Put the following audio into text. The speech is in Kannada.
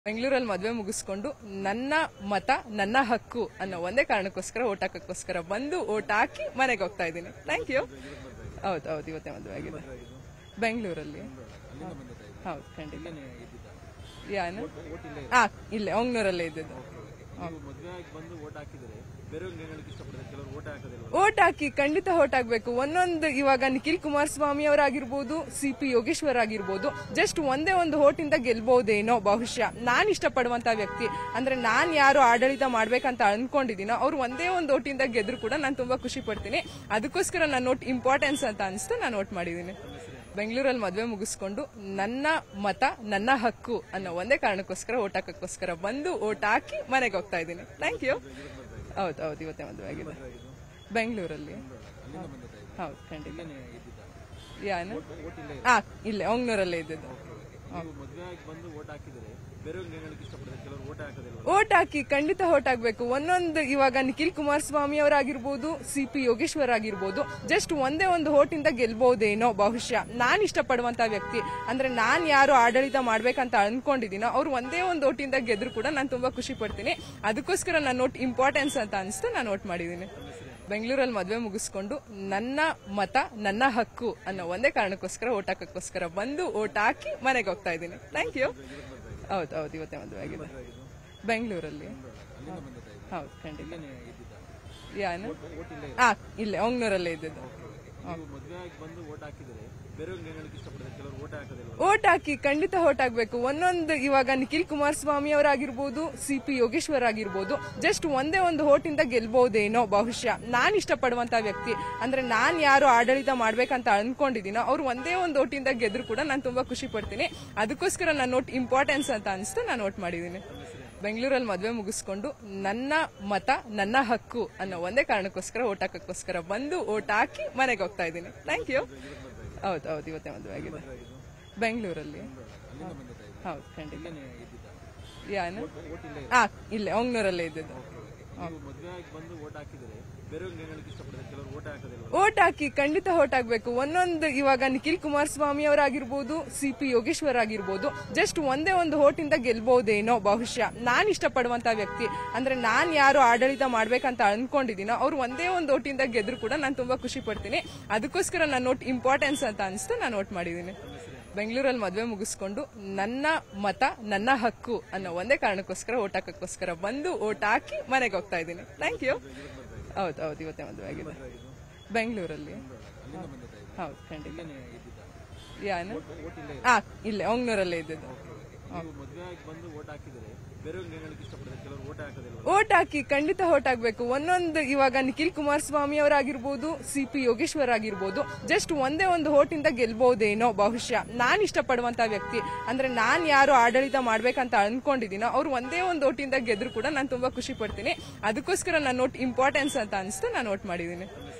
ಬೆಂಗಳೂರಲ್ಲಿ ಮದುವೆ ಮುಗಿಸ್ಕೊಂಡು ನನ್ನ ಮತ ನನ್ನ ಹಕ್ಕು ಅನ್ನೋ ಒಂದೇ ಕಾರಣಕ್ಕೋಸ್ಕರ ಓಟ್ ಹಾಕಕ್ಕೋಸ್ಕರ ಬಂದು ಓಟ್ ಹಾಕಿ ಮನೆಗೆ ಹೋಗ್ತಾ ಇದ್ದೀನಿ ಥ್ಯಾಂಕ್ ಯು ಹೌದು ಹೌದು ಇವತ್ತೇ ಮದುವೆ ಆಗಿದೆ ಬೆಂಗಳೂರಲ್ಲಿ ಹೌದು ಖಂಡಿತ ಯಾನು ಹಾ ಇಲ್ಲೇ ಒಂಗ್ನೂರಲ್ಲೇ ಇದ್ದದ್ದು ಮದುವೆ ಆಗಿ ಬಂದು ಓಟ್ ಹಾಕಿದರೆ ಬೇರೆಯವ್ರಿಗೆ ಹೇಳಕ್ ಇಷ್ಟಪಡ್ತಾರೆ ಕೆಲವರು ಓಟ್ ಹಾಕೋದಿಲ್ಲ ಓಟ್ ಹಾಕಿ ಖಂಡಿತ ಓಟ್ ಹಾಕ್ಬೇಕು ಒಂದೊಂದು ಇವಾಗ ನಿಖಿಲ್ ಕುಮಾರಸ್ವಾಮಿ ಅವರಾಗಿರ್ಬೋದು ಸಿ ಪಿ ಯೋಗೇಶ್ವರ್ ಆಗಿರ್ಬೋದು ಜಸ್ಟ್ ಒಂದೇ ಒಂದು ಓಟಿಂದ ಗೆಲ್ಬಹುದೇನೋ ಬಹುಶಃ ನಾನ್ ಇಷ್ಟಪಡುವಂತ ವ್ಯಕ್ತಿ ಅಂದ್ರೆ ನಾನ್ ಯಾರು ಆಡಳಿತ ಮಾಡ್ಬೇಕಂತ ಅನ್ಕೊಂಡಿದೀನೋ ಅವ್ರು ಒಂದೇ ಒಂದು ಓಟಿಂದ ಗೆದ್ರು ಕೂಡ ನಾನು ತುಂಬಾ ಖುಷಿ ಪಡ್ತೀನಿ ಅದಕ್ಕೋಸ್ಕರ ನನ್ನ ಓಟ್ ಇಂಪಾರ್ಟೆನ್ಸ್ ಅಂತ ಅನಿಸ್ತು ನಾನು ಓಟ್ ಮಾಡಿದ್ದೀನಿ ಬೆಂಗಳೂರಲ್ಲಿ ಮದುವೆ ಮುಗಿಸ್ಕೊಂಡು ನನ್ನ ಮತ ನನ್ನ ಹಕ್ಕು ಅನ್ನೋ ಒಂದೇ ಕಾರಣಕ್ಕೋಸ್ಕರ ಓಟ್ ಹಾಕಕ್ಕೋಸ್ಕರ ಬಂದು ಓಟ್ ಹಾಕಿ ಮನೆಗೆ ಹೋಗ್ತಾ ಇದ್ದೀನಿ ಥ್ಯಾಂಕ್ ಯು ಹೌದು ಹೌದು ಇವತ್ತೇ ಮದುವೆ ಆಗಿದೆ ಬೆಂಗಳೂರಲ್ಲಿ ಹೌದು ಖಂಡಿತ ಯಾನು ಹಾ ಇಲ್ಲೇ ಒಂಗ್ನೂರಲ್ಲೇ ಇದ್ದದ್ದು ನೀವು ಮದುವೆ ಆಗಿ ಬಂದು ಓಟ್ ಹಾಕಿದರೆ ಬೇರೆಯವ್ರಿಗೆ ಹೇಳಕ್ ಇಷ್ಟಪಡ್ತಾರೆ ಕೆಲವರು ಓಟ್ ಹಾಕೋದಿಲ್ಲ ಓಟ್ ಹಾಕಿ ಖಂಡಿತ ಓಟ್ ಹಾಕ್ಬೇಕು ಒಂದೊಂದು ಇವಾಗ ನಿಖಿಲ್ ಕುಮಾರಸ್ವಾಮಿ ಅವರಾಗಿರ್ಬೋದು ಸಿ ಪಿ ಯೋಗೇಶ್ವರ್ ಆಗಿರ್ಬೋದು ಜಸ್ಟ್ ಒಂದೇ ಒಂದು ಓಟಿಂದ ಗೆಲ್ಬಹುದೇನೋ ಬಹುಶಃ ನಾನ್ ಇಷ್ಟಪಡುವಂತ ವ್ಯಕ್ತಿ ಅಂದ್ರೆ ನಾನ್ ಯಾರು ಆಡಳಿತ ಮಾಡ್ಬೇಕಂತ ಅನ್ಕೊಂಡಿದೀನೋ ಅವ್ರು ಒಂದೇ ಒಂದು ಓಟಿಂದ ಗೆದ್ರು ಕೂಡ ನಾನು ತುಂಬಾ ಖುಷಿ ಪಡ್ತೀನಿ ಅದಕ್ಕೋಸ್ಕರ ನನ್ನ ಓಟ್ ಇಂಪಾರ್ಟೆನ್ಸ್ ಅಂತ ಅನಿಸ್ತು ನಾನು ಓಟ್ ಮಾಡಿದ್ದೀನಿ ಬೆಂಗಳೂರಲ್ಲಿ ಮದುವೆ ಮುಗಿಸ್ಕೊಂಡು ನನ್ನ ಮತ ನನ್ನ ಹಕ್ಕು ಅನ್ನೋ ಒಂದೇ ಕಾರಣಕ್ಕೋಸ್ಕರ ಓಟ್ ಹಾಕಕ್ಕೋಸ್ಕರ ಬಂದು ಓಟ್ ಹಾಕಿ ಮನೆಗೆ ಹೋಗ್ತಾ ಇದ್ದೀನಿ ಥ್ಯಾಂಕ್ ಯು ಹೌದು ಹೌದು ಇವತ್ತೇ ಮದುವೆ ಆಗಿದೆ ಬೆಂಗಳೂರಲ್ಲಿ ಹೌದು ಖಂಡಿತ ಯಾನು ಹಾ ಇಲ್ಲೇ ಒಂಗ್ನೂರಲ್ಲೇ ಇದ್ದದ್ದು ನೀವು ಮದುವೆ ಆಗಿ ಬಂದು ಓಟ್ ಹಾಕಿದರೆ ಬೇರೆಯವ್ರಿಗೆ ಹೇಳಕ್ ಇಷ್ಟಪಡ್ತಾರೆ ಕೆಲವರು ಓಟ್ ಹಾಕೋದಿಲ್ಲ ಓಟ್ ಹಾಕಿ ಖಂಡಿತ ಓಟ್ ಹಾಕ್ಬೇಕು ಒಂದೊಂದು ಇವಾಗ ನಿಖಿಲ್ ಕುಮಾರಸ್ವಾಮಿ ಅವರಾಗಿರ್ಬೋದು ಸಿ ಪಿ ಯೋಗೇಶ್ವರ್ ಆಗಿರ್ಬೋದು ಜಸ್ಟ್ ಒಂದೇ ಒಂದು ಓಟಿಂದ ಗೆಲ್ಬಹುದೇನೋ ಬಹುಶಃ ನಾನ್ ಇಷ್ಟಪಡುವಂತ ವ್ಯಕ್ತಿ ಅಂದ್ರೆ ನಾನ್ ಯಾರು ಆಡಳಿತ ಮಾಡ್ಬೇಕಂತ ಅನ್ಕೊಂಡಿದೀನೋ ಅವ್ರು ಒಂದೇ ಒಂದು ಓಟಿಂದ ಗೆದ್ರು ಕೂಡ ನಾನು ತುಂಬಾ ಖುಷಿ ಪಡ್ತೀನಿ ಅದಕ್ಕೋಸ್ಕರ ನನ್ನ ಓಟ್ ಇಂಪಾರ್ಟೆನ್ಸ್ ಅಂತ ಅನಿಸ್ತು ನಾನು ಓಟ್ ಮಾಡಿದ್ದೀನಿ ಬೆಂಗಳೂರಲ್ಲಿ ಮದುವೆ ಮುಗಿಸ್ಕೊಂಡು ನನ್ನ ಮತ ನನ್ನ ಹಕ್ಕು ಅನ್ನೋ ಒಂದೇ ಕಾರಣಕ್ಕೋಸ್ಕರ ಓಟ್ ಹಾಕಕ್ಕೋಸ್ಕರ ಬಂದು ಓಟ್ ಹಾಕಿ ಮನೆಗೆ ಹೋಗ್ತಾ ಇದ್ದೀನಿ ಥ್ಯಾಂಕ್ ಯು ಹೌದು ಹೌದು ಇವತ್ತೇ ಮದುವೆ ಆಗಿದೆ ಬೆಂಗಳೂರಲ್ಲಿ ಹೌದು ಖಂಡಿತ ಯಾನು ಹಾ ಇಲ್ಲೇ ಒಂಗ್ನೂರಲ್ಲೇ ಇದ್ದದ್ದು ನೀವು ಮದುವೆ ಆಗಿ ಬಂದು ಓಟ್ ಹಾಕಿದರೆ ಬೇರೆಯವ್ರಿಗೆ ಹೇಳಕ್ ಇಷ್ಟಪಡ್ತಾರೆ ಕೆಲವರು ಓಟ್ ಹಾಕೋದಿಲ್ಲ ಓಟ್ ಹಾಕಿ ಖಂಡಿತ ಓಟ್ ಹಾಕ್ಬೇಕು ಒಂದೊಂದು ಇವಾಗ ನಿಖಿಲ್ ಕುಮಾರಸ್ವಾಮಿ ಅವರಾಗಿರ್ಬೋದು ಸಿ ಪಿ ಯೋಗೇಶ್ವರ್ ಆಗಿರ್ಬೋದು ಜಸ್ಟ್ ಒಂದೇ ಒಂದು ಓಟಿಂದ ಗೆಲ್ಬಹುದೇನೋ ಬಹುಶಃ ನಾನ್ ಇಷ್ಟಪಡುವಂತ ವ್ಯಕ್ತಿ ಅಂದ್ರೆ ನಾನ್ ಯಾರು ಆಡಳಿತ ಮಾಡ್ಬೇಕಂತ ಅನ್ಕೊಂಡಿದೀನೋ ಅವ್ರು ಒಂದೇ ಒಂದು ಓಟಿಂದ ಗೆದ್ರು ಕೂಡ ನಾನು ತುಂಬಾ ಖುಷಿ ಪಡ್ತೀನಿ ಅದಕ್ಕೋಸ್ಕರ ನನ್ನ ಓಟ್ ಇಂಪಾರ್ಟೆನ್ಸ್ ಅಂತ ಅನಿಸ್ತು ನಾನು ಓಟ್ ಮಾಡಿದ್ದೀನಿ ಬೆಂಗಳೂರಲ್ಲಿ ಮದುವೆ ಮುಗಿಸ್ಕೊಂಡು ನನ್ನ ಮತ ನನ್ನ ಹಕ್ಕು ಅನ್ನೋ ಒಂದೇ ಕಾರಣಕ್ಕೋಸ್ಕರ ಓಟ್ ಹಾಕಕ್ಕೋಸ್ಕರ ಬಂದು ಓಟ್ ಹಾಕಿ ಮನೆಗೆ ಹೋಗ್ತಾ ಇದ್ದೀನಿ ಥ್ಯಾಂಕ್ ಯು ಹೌದು ಹೌದು ಇವತ್ತೇ ಮದುವೆ ಆಗಿದೆ ಬೆಂಗಳೂರಲ್ಲಿ ಹೌದು ಖಂಡಿತ ಯಾನು ಹಾ ಇಲ್ಲೇ ಒಂಗ್ನೂರಲ್ಲೇ ಇದ್ದದ್ದು ನೀವು ಮದುವೆ ಆಗಿ ಬಂದು ಓಟ್ ಹಾಕಿದರೆ ಬೇರೆಯವ್ರಿಗೆ ಹೇಳಕ್ ಇಷ್ಟಪಡ್ತಾರೆ ಕೆಲವರು ಓಟ್ ಹಾಕೋದಿಲ್ಲ ಓಟ್ ಹಾಕಿ ಖಂಡಿತ ಓಟ್ ಹಾಕ್ಬೇಕು ಒಂದೊಂದು ಇವಾಗ ನಿಖಿಲ್ ಕುಮಾರಸ್ವಾಮಿ ಅವರಾಗಿರ್ಬೋದು ಸಿ ಪಿ ಯೋಗೇಶ್ವರ್ ಆಗಿರ್ಬೋದು ಜಸ್ಟ್ ಒಂದೇ ಒಂದು ಓಟಿಂದ ಗೆಲ್ಬಹುದೇನೋ ಬಹುಶಃ ನಾನ್ ಇಷ್ಟಪಡುವಂತ ವ್ಯಕ್ತಿ ಅಂದ್ರೆ ನಾನ್ ಯಾರು ಆಡಳಿತ ಮಾಡ್ಬೇಕಂತ ಅನ್ಕೊಂಡಿದೀನೋ ಅವ್ರು ಒಂದೇ ಒಂದು ಓಟಿಂದ ಗೆದ್ರು ಕೂಡ ನಾನು ತುಂಬಾ ಖುಷಿ ಪಡ್ತೀನಿ ಅದಕ್ಕೋಸ್ಕರ ನನ್ನ ಓಟ್ ಇಂಪಾರ್ಟೆನ್ಸ್ ಅಂತ ಅನಿಸ್ತು ನಾನು ಓಟ್ ಮಾಡಿದ್ದೀನಿ